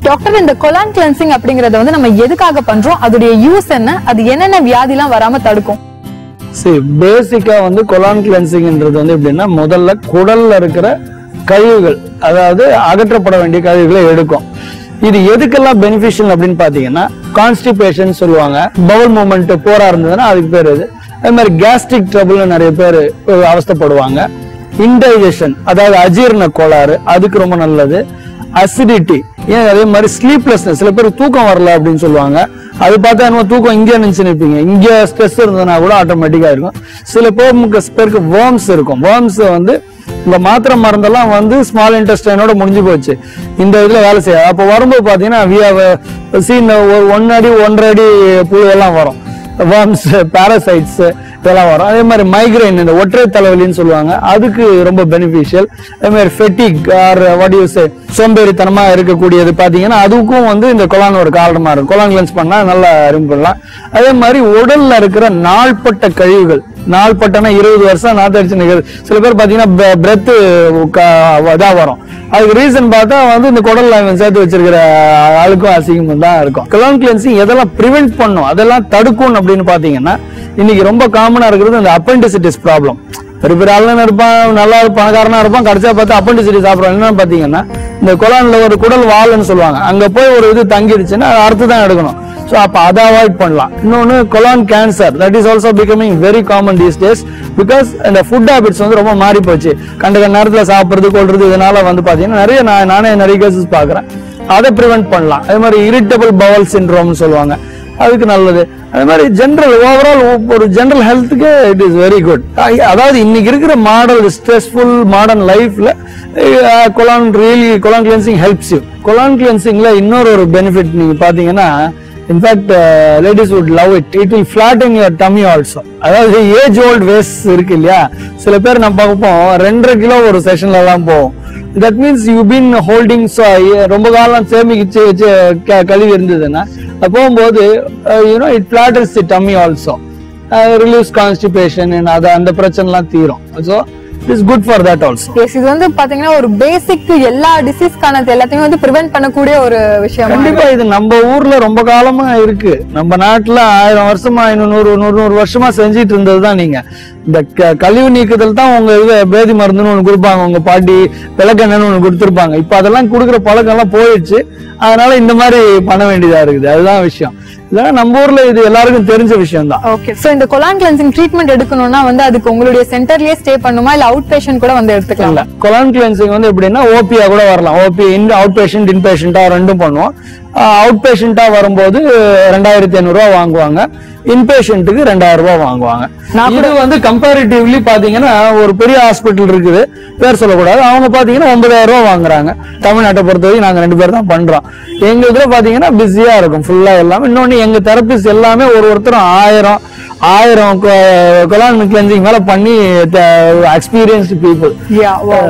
doctor இந்த colon cleansing அப்படிங்கறத வந்து நம்ம எதுக்காக பண்றோம் அதோடைய யூஸ் என்ன அது என்னென்ன வியாதிலாம் வராம தடுக்கும் சரி பேசிக்கா வந்து கொலான் கிளென்சிங்ன்றது வந்து எப்படின்னா முதல்ல குடல்ல இருக்கிற கழிவுகள் அதாவது அகற்றப்பட வேண்டிய கழிவுகளை எடுக்கும் இது எதுக்கெல்லாம் பெனிஃபிஷியல் அப்படின்னு பாத்தீங்கன்னா கான்ஸ்டிபேஷன் சொல்லுவாங்க பவுல் மூமெண்ட் போரா இருந்ததுன்னா அதுக்கு பேர் இது அதே மாதிரி கேஸ்ட்ரிக் ட்ரபிள் நிறைய பேர் அவஸ்தைப்படுவாங்க இன்டைஜஷன் அதாவது அஜீரண கோளாறு அதுக்கு ரொம்ப நல்லது அசிடிட்டி ஏன் அதே மாதிரி ஸ்லீப்லெஸ்னஸ் சில பேர் தூக்கம் வரல அப்படின்னு சொல்லுவாங்க அது பார்த்தா நம்ம தூக்கம் இங்கே நினைச்சு நிற்பீங்க இங்க ஸ்ட்ரெஸ் இருந்ததுன்னா கூட ஆட்டோமேட்டிக்கா இருக்கும் சில பேர் பேருக்கு வேர்ம்ஸ் இருக்கும் வேர்ம்ஸ் வந்து இந்த மாத்திரை மருந்தெல்லாம் வந்து ஸ்மால் இன்டெஸ்டைனோட முடிஞ்சு போச்சு இந்த இதுல வேலை செய்யாது அப்போ வரும்போது பாத்தீங்கன்னா சீன் ஒரு ஒன் அடி ஒன்றரை அடி புழு எல்லாம் வரும் வேர்ம்ஸ் பாரசைட்ஸ் இதெல்லாம் வரும் அதே மாதிரி மைக்ரைன் இந்த ஒற்றை தலைவலின்னு சொல்லுவாங்க அதுக்கு ரொம்ப பெனிஃபிஷியல் அதே மாதிரி fatigue or what you say சோம்பேறித்தனமா இருக்கக்கூடியது பாத்தீங்கன்னா அதுக்கும் வந்து இந்த கொலான் ஒரு காரணமா இருக்கும் கொலான் கிளென்ஸ் பண்ணா நல்லா ரிமூவ் பண்ணலாம் அதே மாதிரி உடல்ல இருக்கிற நாள்பட்ட கழிவுகள் நாள்பட்டனா இருபது வருஷம் நாத்தடிச்சு நிற்கிறது சில பேர் பாத்தீங்கன்னா பிரெத் இதா வரும் அதுக்கு ரீசன் பார்த்தா வந்து இந்த குடல்ல இவன் சேர்த்து வச்சிருக்கிற ஆளுக்கும் அசிங்கம் தான் இருக்கும் கொலான் கிளென்சிங் எதெல்லாம் ப்ரிவென்ட் பண்ணும் அதெல்லாம் தடுக்கும் அப்படின்னு பாத்தீங்கன்னா இன்னைக்கு ரொம்ப காமனா இருக்கிறது இந்த அப்பெண்டிசிட்டிஸ் ப்ராப்ளம் பெரிய பெரிய ஆளுநர் இருப்பான் நல்லா பணக்காரனா இருப்பான் கடைசியா பார்த்து அப்பெண்டிசிட்டிஸ் சாப்பிடுறான் என்னன்னு பாத்தீங்கன்னா இந்த கொலான்ல ஒரு குடல் வால்னு சொல்லுவாங்க அங்க போய் ஒரு இது தங்கிடுச்சுன்னா அது அறுத்து தான் எடுக்கணும் ஸோ அப்போ அதை அவாய்ட் பண்ணலாம் இன்னொன்று colon cancer that is also becoming very common these days because இந்த ஃபுட் ஹேபிட்ஸ் வந்து ரொம்ப மாறி போச்சு கண்ட கண்ட நேரத்தில் சாப்பிட்றது கொள்றது இதனால வந்து பார்த்தீங்கன்னா நிறைய நான் நானே நிறைய கேசஸ் பார்க்குறேன் அதை ப்ரிவென்ட் பண்ணலாம் அதே மாதிரி இரிட்டபிள் பவல் சிண்ட்ரோம்னு சொல்லுவாங்க அதுக்கு நல்லது அதே மாதிரி ஜென்ரல் ஓவரால் ஒரு ஜென்ரல் ஹெல்த்துக்கு இட் இஸ் வெரி குட் அதாவது இன்னைக்கு இருக்கிற மாடல் ஸ்ட்ரெஸ்ஃபுல் மாடர்ன் லைஃப்ல colon really colon cleansing helps you colon கிளென்சிங்ல இன்னொரு ஒரு பெனிஃபிட் நீங்க பாத்தீங்கன்னா in fact ladies would love it it will flatten your tummy also அதாவது ஏஜ் ஓல்ட் வேஸ் இருக்கு இல்லையா சில பேர் நம்ம பார்ப்போம் ரெண்டரை கிலோ ஒரு செஷன்ல எல்லாம் போவோம் that means you been holding ரொம்ப காலம் சேமிச்சு வச்சு க- கழுவி இருந்ததுன்னா அது போகும்போது you know it flatters the tummy also relieves constipation அது அந்த பிரச்சனைலாம் தீரும் so it is good for that also yes இது வந்து பாத்தீங்கன்னா ஒரு பேசிக் எல்லா டிசீஸ்க்கான எல்லாத்தையுமே வந்து ப்ரிவென்ட் பண்ணக்கூடிய ஒரு விஷயம் கண்டிப்பா இது நம்ம ஊர்ல ரொம்ப காலமா இருக்கு நம்ம நாட்டுல ஆயிரம் வருஷமா ஐநூறு நூறு நூறு நூறு வருஷமா செஞ்சிட்டு இருந்ததுதான் நீங்க இந்த க- கழிவு நீக்குதல் தான் உங்க இது பேதி மருந்துன்னு ஒண்ணு கொடுப்பாங்க உங்க பாட்டி விளக்கெண்ணன்னு ஒண்ணு கொடுத்துருப்பாங்க இப்ப அதெல்லாம் கொடுக்குற பழக்கம் எல்லாம் போயிடுச்சு அதனால இந்த மாதிரி பண்ண வேண்டியதா இருக்குது அதுதான் விஷயம் இதெல்லாம் நம்ம ஊர்ல இது எல்லாருக்கும் தெரிஞ்ச விஷயம் தான் ஓகே சோ இந்த கொலான் கிளென்சிங் ட்ரீட்மெண்ட் எடுக்கணும்னா வந்து அதுக்கு உங்களுடைய சென்டர்லயே ஸ்டே பண்ணுமா இல்ல அவுட் பேஷண்ட் கூட வந்து எடுத்துக்கலாம் இல்ல கொலான் கிளென்சிங் வந்து எப்படின்னா ஓபியா கூட வரலாம் OP in out patient in பேஷண்டா ரெண்டும் பண்ணுவோம் அவுட் பேஷண்டா வரும்போது ரெண்டாயிரத்தி ஐநூறு ரூபா வாங்குவாங்க இன்பேஷண்ட்டுக்கு ரெண்டாயிரம் ரூபாய் வாங்குவாங்க இது வந்து கம்பேரிட்டிவ்லி பாத்தீங்கன்னா ஒரு பெரிய ஹாஸ்பிட்டல் இருக்குது பேர் சொல்லக்கூடாது அவங்க பாத்தீங்கன்னா ஒன்பதாயிரம் ரூபாய் வாங்குறாங்க தமிழ்நாட்டை பொறுத்தவரைக்கும் நாங்க ரெண்டு பேர் தான் பண்றோம் எங்க இதுல பாத்தீங்கன்னா பிஸியா இருக்கும் ஃபுல்லா எல்லாமே இன்னொன்னு எங்க தெரபிஸ்ட் எல்லாமே ஒரு ஒருத்தரும் ஆயிரம் ஆயிரம் கொலான் கிளென்சிங் மேல பண்ணி experienced people yeah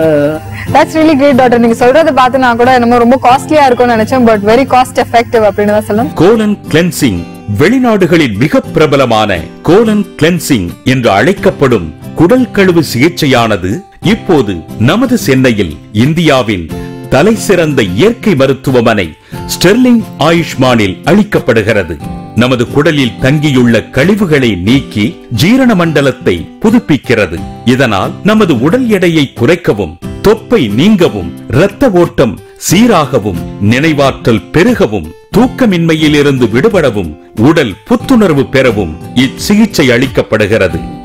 that's really great doctor நீங்க சொல்றத பார்த்து நான் கூட என்னமோ ரொம்ப காஸ்ட்லியா இருக்கும்னு நினைச்சேன் பட் வெரி காஸ்ட் எஃபெக்டிவ் அப்படின்னு தான் சொல்லணும் கோலன் கிளென்சிங் வெளிநாடுகளில் மிக பிரபலமான கோலன் கிளென்சிங் என்று அழைக்கப்படும் குடல் கழுவு சிகிச்சையானது இப்போது நமது சென்னையில் இந்தியாவின் தலை சிறந்த இயற்கை மருத்துவமனை ஸ்டெர்லிங் ஆயுஷ்மானில் அளிக்கப்படுகிறது நமது குடலில் தங்கியுள்ள கழிவுகளை நீக்கி ஜீரண மண்டலத்தை புதுப்பிக்கிறது இதனால் நமது உடல் எடையை குறைக்கவும் தொப்பை நீங்கவும் இரத்த ஓட்டம் சீராகவும் நினைவாற்றல் பெருகவும் தூக்கமின்மையிலிருந்து விடுபடவும் உடல் புத்துணர்வு பெறவும் இச்சிகிச்சை அளிக்கப்படுகிறது